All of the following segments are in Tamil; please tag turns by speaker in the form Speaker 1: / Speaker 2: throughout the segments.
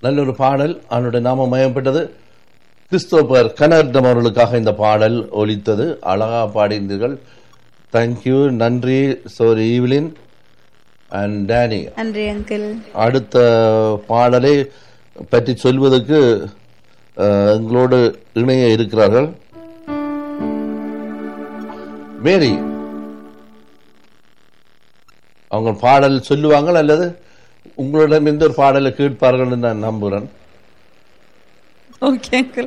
Speaker 1: நல்ல ஒரு பாடல் அவனுடைய நாமம் மயப்பட்டது கிறிஸ்தோபர் கனர்டம் அவர்களுக்காக இந்த பாடல் ஒலித்தது அழகா பாடினீர்கள் தேங்க்யூ நன்றி சோரி ஈவிலின் அண்ட் டேனி
Speaker 2: நன்றி அங்கிள்
Speaker 1: அடுத்த பாடலை பற்றி சொல்வதற்கு அஹ், எங்களோடு இணைய இருக்கிறார்கள் மேரி அவங்க பாடல் சொல்லுவாங்க அல்லது உங்களிடம் எந்த ஒரு பாடலை கேட்பார்கள் நான் நம்புகிறேன்
Speaker 2: ஓகே அங்கிள்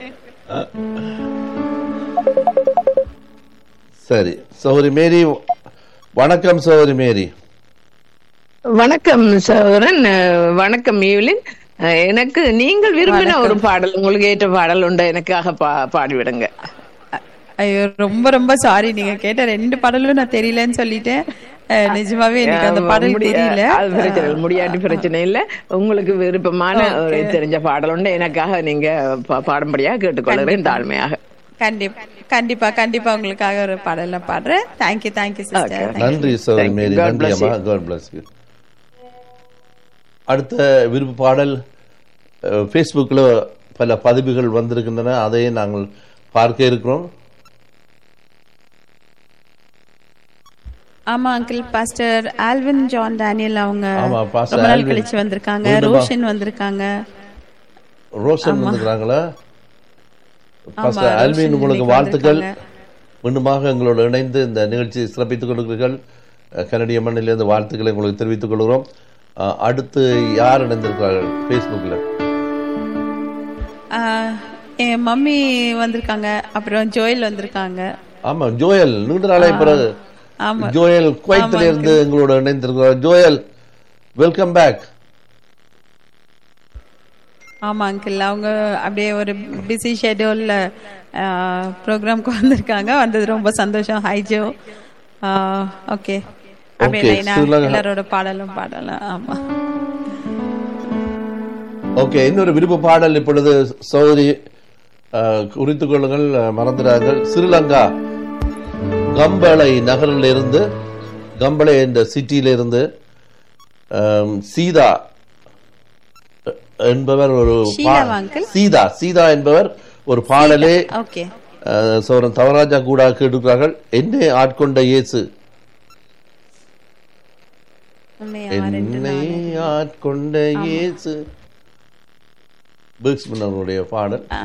Speaker 1: சரி சௌரி மேரி வணக்கம் சௌரி மேரி
Speaker 3: வணக்கம் சகோதரன் அஹ், வணக்கம் ஈவ்லின் அஹ், எனக்கு நீங்கள் விரும்பின ஒரு பாடல் உங்களுக்கு ஏற்ற பாடல் உண்டு எனக்காக பா பாடிவிடுங்க
Speaker 2: ஐயோ ரொம்ப ரொம்ப சாரி நீங்க கேட்ட ரெண்டு பாடலும் நான் தெரியலன்னு சொல்லிட்டேன் அஹ், நிஜமாவே எனக்கு அந்த பாடல்
Speaker 3: முடிய-
Speaker 2: தெரியல
Speaker 3: அது பிரச்சனை இல்லை. முடியாட்டி பிரச்சனை இல்ல உங்களுக்கு விருப்பமான ஒரு தெரிஞ்ச பாடல் உண்டு எனக்காக நீங்க பா- பாடும்படியா கேட்டுக்கொள்கிறேன் தாழ்மையாக
Speaker 2: கண்டிப்பா கண்டிப்பா கண்டிப்பா உங்களுக்காக ஒரு பாடல் நான் பாடுறேன் தேங்க்யூ தேங்க்யூ சிஸ்டர்
Speaker 1: நன்றி சௌரி
Speaker 3: Thank you.
Speaker 1: மேரி
Speaker 3: God
Speaker 1: நன்றி
Speaker 3: bless
Speaker 1: அம்மா காட் பிளஸ் யூ அடுத்த விருப்ப பாடல் ஃபேஸ்புக்கில் பல பதிவுகள் வந்திருக்கின்றன அதையே நாங்கள் பார்க்க இருக்கிறோம்
Speaker 2: ஆமா uncle pastor Alvin John Daniel அவங்க
Speaker 1: ஆமா, Pastor
Speaker 2: ரொம்ப நாள்
Speaker 1: Alvin.
Speaker 2: கழிச்சு வந்திருக்காங்க
Speaker 1: மீண்டுமா?
Speaker 2: ரோஷன் வந்திருக்காங்க
Speaker 1: ரோஷன் வந்துக்கிறாங்களா பாஸ்டர்
Speaker 2: ரோஷன்
Speaker 1: ஆல்வின் உங்களுக்கு
Speaker 2: இன்னைக்கு
Speaker 1: வாழ்த்துக்கள்
Speaker 2: வந்திருக்காங்க.
Speaker 1: மீண்டுமாக எங்களோடு இணைந்து இந்த நிகழ்ச்சியை சிறப்பித்துக் கொள்கிறீர்கள் அஹ், கனடிய மண்ணிலிருந்து வாழ்த்துக்களை உங்களுக்கு தெரிவித்துக் கொள்கிறோம் அஹ், அடுத்து யார் இணைந்திருக்கிறார்கள் ஃபேஸ்புக்கில்
Speaker 2: ஆஹ், என் மம்மி வந்திருக்காங்க அப்புறம் ஜோயல் வந்திருக்காங்க
Speaker 1: ஆமா ஜோயல் நீண்ட நாளை பிறகு
Speaker 2: ஆமா.
Speaker 1: ஜோயல் குவைத்தில இருந்து எங்களோட இணைந்திருக்கிறார் ஜோயல் வெல்கம் பேக்
Speaker 2: ஆமா அங்கிள் அவங்க அப்படியே ஒரு பிஸி ஷெட்யூல்ல ப்ரோக்ராம்க்கு வந்திருக்காங்க வந்தது ரொம்ப சந்தோஷம் ஹை ஜோ ஓகே அப்படியே
Speaker 1: Okay,
Speaker 2: லைனா
Speaker 1: ஸ்ரீலங்கா-
Speaker 2: எல்லாரோட பாடலும் பாடலாம் ஆமா
Speaker 1: ஓகே இன்னொரு விருப்ப பாடல் இப்பொழுது சௌரி குறித்துக் கொள்ளுங்கள் அஹ், மறந்துடார்கள் ஸ்ரீலங்கா கம்பளை நகரில் இருந்து கம்பளை என்ற சிட்டியில இருந்து அம், சீதா அஹ், என்பவர் ஒரு பா-
Speaker 2: ஷீலாவா uncle?
Speaker 1: சீதா சீதா என்பவர் ஒரு பாடலே
Speaker 2: ஓகே
Speaker 1: அஹ், சௌரன் தவராஜா கூட கேட்டுக்கிறார்கள் என்னை ஆட்கொண்ட இயேசு என்னை ஆட்கொண்ட இயேசு பிக்ஸ்மன் அவருடைய பாடல்